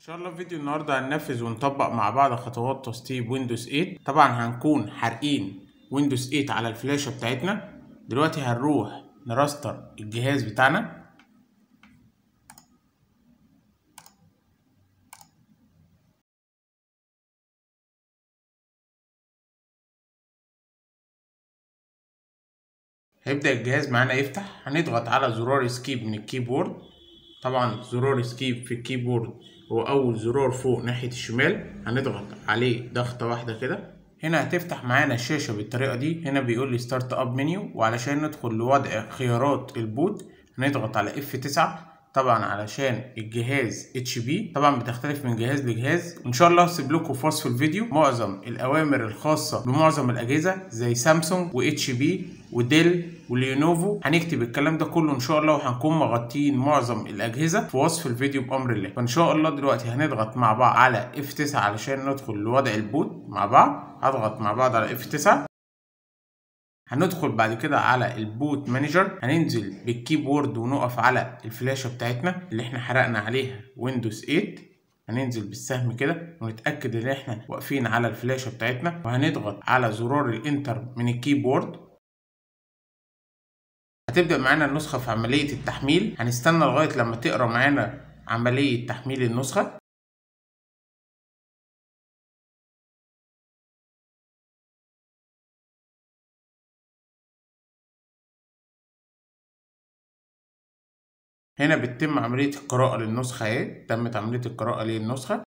شاء الله في فيديو النهارده هننفذ ونطبق مع بعض خطوات تسطيب ويندوز 8 طبعا هنكون حارقين ويندوز 8 على الفلاشة بتاعتنا دلوقتي هنروح نراستر الجهاز بتاعنا هيبدأ الجهاز معانا يفتح هنضغط على زرار اسكيب من الكيبورد طبعا زرار اسكيب في الكيبورد هو اول زرار فوق ناحية الشمال هنضغط عليه ضغطة واحدة كده هنا هتفتح معانا الشاشة بالطريقة دي هنا بيقول لي ستارت اب منيو وعلشان ندخل لوضع خيارات البوت هنضغط على F9 طبعا علشان الجهاز اتش بي طبعا بتختلف من جهاز لجهاز وان شاء الله هسيب لكم في وصف الفيديو معظم الاوامر الخاصه بمعظم الاجهزه زي سامسونج واتش بي وديل ولينوفو هنكتب الكلام ده كله ان شاء الله وهنكون مغطيين معظم الاجهزه في وصف الفيديو بامر الله فان شاء الله دلوقتي هنضغط مع بعض على F9 علشان ندخل لوضع البوت مع بعض هضغط مع بعض على F9 هندخل بعد كده على البوت مانجر هننزل بالكيبورد ونقف على الفلاشة بتاعتنا اللي احنا حرقنا عليها ويندوز 8 هننزل بالسهم كده ونتأكد ان احنا واقفين على الفلاشة بتاعتنا وهنضغط على زرار الانتر من الكيبورد هتبدأ معانا النسخة في عملية التحميل هنستنى لغاية لما تقرا معانا عملية تحميل النسخة هنا بتتم عملية القراءة للنسخة اهي تمت عملية القراءة للنسخة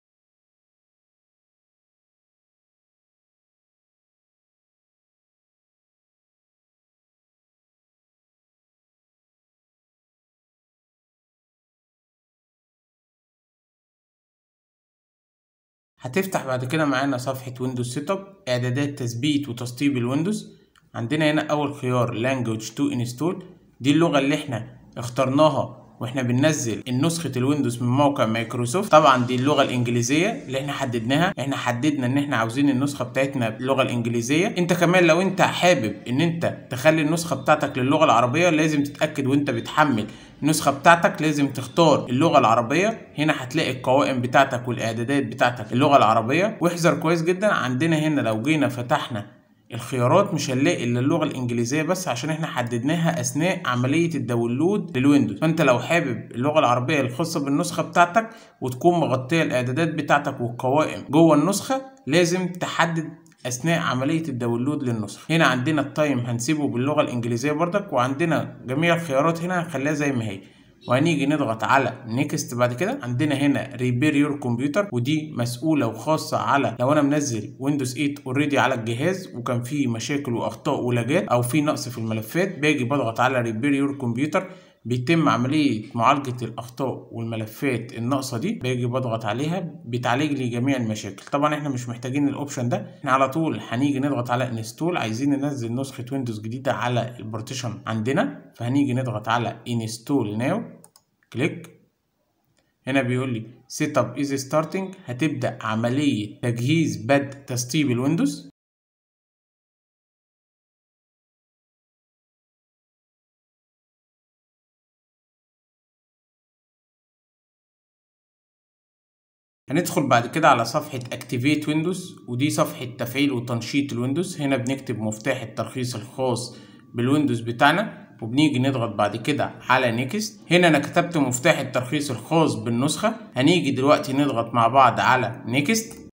هتفتح بعد كده معانا صفحة ويندوز سيت اب اعدادات تثبيت وتسطيب الويندوز عندنا هنا اول خيار لانجوج تو انستول دي اللغة اللي احنا اخترناها واحنا بننزل نسخة الويندوز من موقع مايكروسوفت طبعا دي اللغة الانجليزية اللي احنا حددناها احنا حددنا ان احنا عاوزين النسخة بتاعتنا باللغة الانجليزية انت كمان لو انت حابب ان انت تخلي النسخة بتاعتك للغة العربية لازم تتأكد وانت بتحمل النسخة بتاعتك لازم تختار اللغة العربية هنا هتلاقي القوائم بتاعتك والاعدادات بتاعتك اللغة العربية واحذر كويس جدا عندنا هنا لو جينا فتحنا الخيارات مش هنلاقي الا اللغه الانجليزيه بس عشان احنا حددناها اثناء عمليه الداونلود للويندوز فانت لو حابب اللغه العربيه الخاصه بالنسخه بتاعتك وتكون مغطيه الاعدادات بتاعتك والقوائم جوه النسخه لازم تحدد اثناء عمليه الداونلود للنسخه هنا عندنا التايم هنسيبه باللغه الانجليزيه بردك وعندنا جميع الخيارات هنا هنخليها زي ما هي وهنيجي نضغط على نيكست بعد كده عندنا هنا ريبير يور كمبيوتر ودي مسؤوله وخاصه على لو انا منزل ويندوز 8 اوريدي على الجهاز وكان فيه مشاكل واخطاء ولاجات او في نقص في الملفات باجي بضغط على ريبير يور كمبيوتر بيتم عملية معالجة الأخطاء والملفات الناقصة دي باجي بضغط عليها بتعالج لي جميع المشاكل طبعا احنا مش محتاجين الأوبشن ده احنا على طول هنيجي نضغط على انستول عايزين ننزل نسخة ويندوز جديدة على البارتيشن عندنا فهنيجي نضغط على انستول ناو كليك هنا بيقول لي سيت اب از ستارتنج هتبدأ عملية تجهيز بدء تسطيب الويندوز هندخل بعد كده على صفحة Activate Windows ودي صفحة تفعيل وتنشيط الويندوز هنا بنكتب مفتاح الترخيص الخاص بالويندوز بتاعنا وبنيجي نضغط بعد كده على نيكست هنا انا كتبت مفتاح الترخيص الخاص بالنسخة هنيجي دلوقتي نضغط مع بعض على نيكست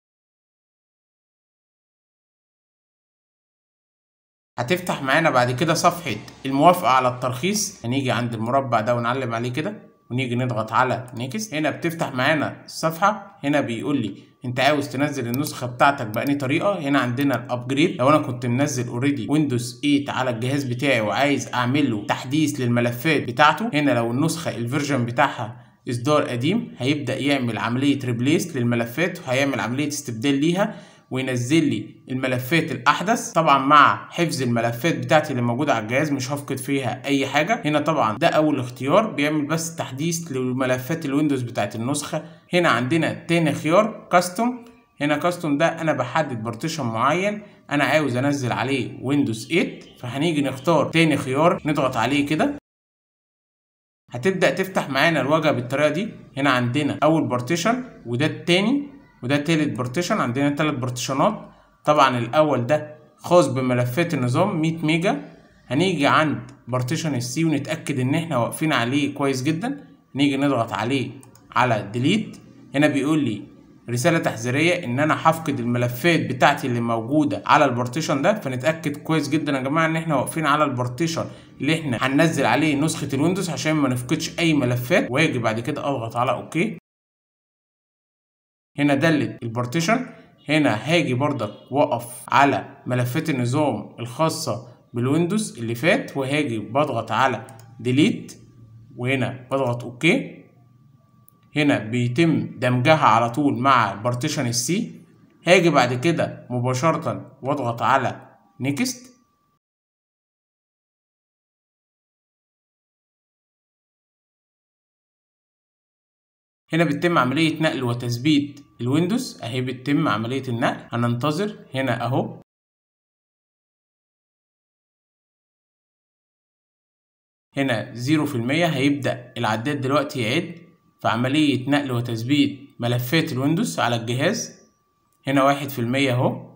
هتفتح معانا بعد كده صفحة الموافقة على الترخيص هنيجي عند المربع ده ونعلم عليه كده ونيجي نضغط على نيكست هنا بتفتح معانا الصفحة هنا بيقول لي انت عاوز تنزل النسخة بتاعتك بأني طريقة هنا عندنا الابجريد لو انا كنت منزل اوريدي ويندوز 8 على الجهاز بتاعي وعايز اعمل له تحديث للملفات بتاعته هنا لو النسخة الفيرجن بتاعها اصدار قديم هيبدأ يعمل عملية ريبليس للملفات وهيعمل عملية استبدال ليها وينزل لي الملفات الاحدث طبعا مع حفظ الملفات بتاعتي اللي موجوده على الجهاز مش هفقد فيها اي حاجه هنا طبعا ده اول اختيار بيعمل بس تحديث لملفات الويندوز بتاعت النسخه هنا عندنا تاني خيار كاستوم هنا كاستوم ده انا بحدد بارتيشن معين انا عاوز انزل عليه ويندوز 8 فهنيجي نختار تاني خيار نضغط عليه كده هتبدأ تفتح معانا الواجهة بالطريقة دي هنا عندنا أول بارتيشن وده التاني وده تالت بارتيشن عندنا تلات بارتيشنات طبعا الأول ده خاص بملفات النظام 100 ميجا هنيجي عند بارتيشن السي ونتأكد إن احنا واقفين عليه كويس جدا نيجي نضغط عليه على ديليت هنا بيقول لي رسالة تحذيرية إن أنا هفقد الملفات بتاعتي اللي موجودة على البارتيشن ده فنتأكد كويس جدا يا جماعة إن إحنا واقفين على البارتيشن اللي إحنا هننزل عليه نسخة الويندوز عشان ما نفقدش أي ملفات وأجي بعد كده أضغط على أوكي هنا دلت البارتيشن هنا هاجي برضك وقف على ملفات النظام الخاصة بالويندوز اللي فات وهاجي بضغط على ديليت وهنا بضغط اوكي هنا بيتم دمجها على طول مع بارتيشن السي هاجي بعد كده مباشرة واضغط على نيكست هنا بتتم عملية نقل وتثبيت الويندوز اهي بتتم عملية النقل هننتظر هنا اهو هنا زيرو في المية هيبدأ العداد دلوقتي يعد في عملية نقل وتثبيت ملفات الويندوز على الجهاز هنا واحد في المية اهو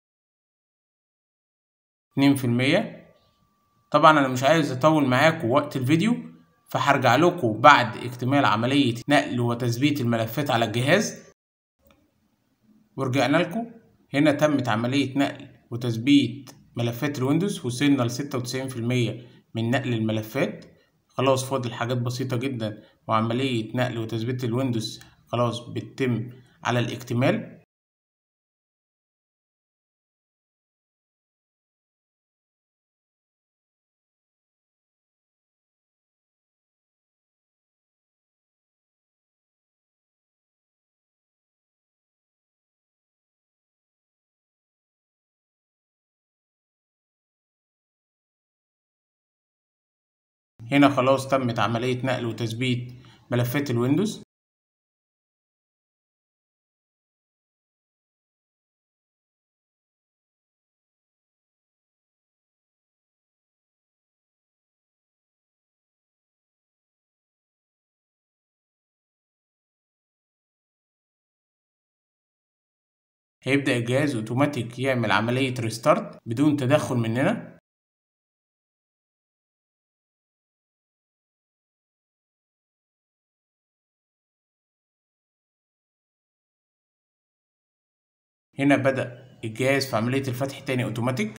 اتنين في المية طبعا انا مش عايز اطول معاكم وقت الفيديو فهرجع لكم بعد اكتمال عملية نقل وتثبيت الملفات على الجهاز ورجعنا لكم هنا تمت عملية نقل وتثبيت ملفات الويندوز وصلنا لستة وتسعين في المية من نقل الملفات خلاص فاضل حاجات بسيطة جدا وعملية نقل وتثبيت الويندوز خلاص بتتم على الاكتمال هنا خلاص تمت عملية نقل وتثبيت ملفات الويندوز هيبدأ الجهاز اوتوماتيك يعمل عملية ريستارت بدون تدخل مننا هنا بدأ الجهاز في عملية الفتح تاني اوتوماتيك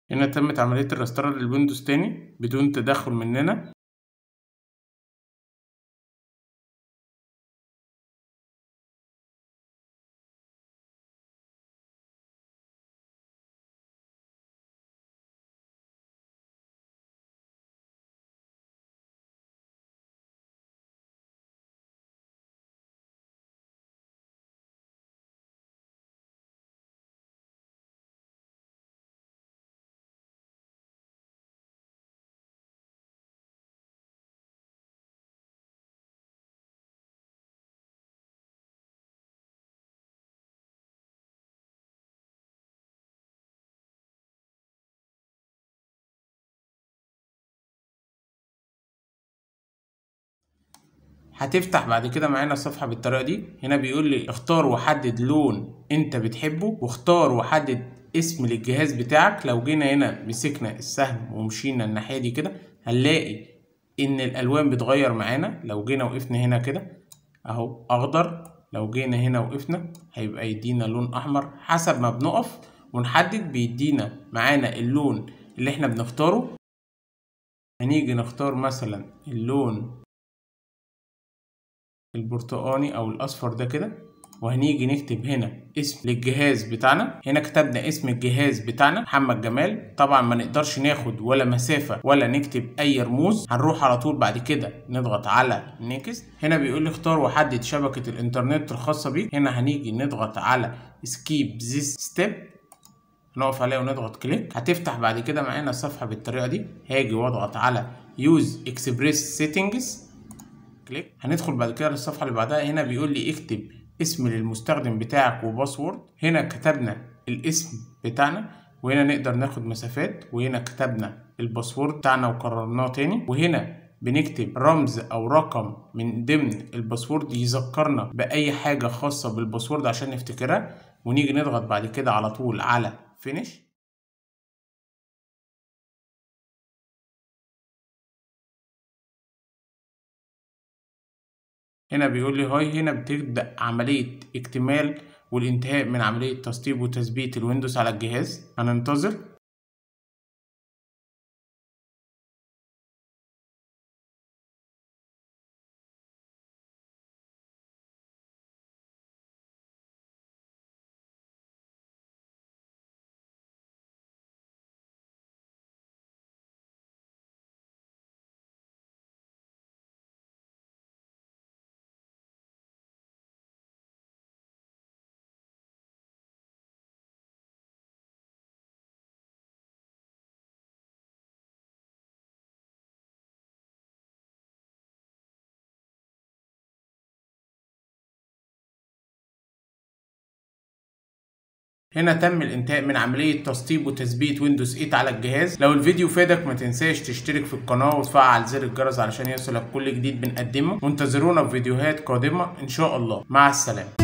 هنا تمت عملية الرستار للويندوز تاني بدون تدخل مننا هتفتح بعد كده معانا الصفحة بالطريقة دي هنا بيقول لي اختار وحدد لون انت بتحبه واختار وحدد اسم للجهاز بتاعك لو جينا هنا مسكنا السهم ومشينا الناحية دي كده هنلاقي ان الالوان بتغير معانا لو جينا وقفنا هنا كده اهو اخضر لو جينا هنا وقفنا هيبقى يدينا لون احمر حسب ما بنقف ونحدد بيدينا معانا اللون اللي احنا بنختاره هنيجي نختار مثلا اللون البرتقاني او الاصفر ده كده وهنيجي نكتب هنا اسم للجهاز بتاعنا هنا كتبنا اسم الجهاز بتاعنا محمد جمال طبعا ما نقدرش ناخد ولا مسافة ولا نكتب اي رموز هنروح على طول بعد كده نضغط على نيكست هنا بيقول لي اختار وحدد شبكة الانترنت الخاصة بيك هنا هنيجي نضغط على سكيب ذيس ستيب نقف عليها ونضغط كليك هتفتح بعد كده معانا الصفحة بالطريقة دي هاجي واضغط على يوز اكسبريس سيتنجز كليك هندخل بعد كده للصفحه اللي بعدها هنا بيقول لي اكتب اسم للمستخدم بتاعك وباسورد هنا كتبنا الاسم بتاعنا وهنا نقدر ناخد مسافات وهنا كتبنا الباسورد بتاعنا وكررناه تاني وهنا بنكتب رمز او رقم من ضمن الباسورد يذكرنا باي حاجه خاصه بالباسورد عشان نفتكرها ونيجي نضغط بعد كده على طول على فينيش هنا بيقول لي هاي هنا بتبدأ عملية اكتمال والانتهاء من عملية تسطيب وتثبيت الويندوز على الجهاز هننتظر هنا تم الانتهاء من عملية تسطيب وتثبيت ويندوز 8 على الجهاز لو الفيديو فادك ما تنساش تشترك في القناة وتفعل زر الجرس علشان يوصلك كل جديد بنقدمه وانتظرونا في فيديوهات قادمة ان شاء الله مع السلامة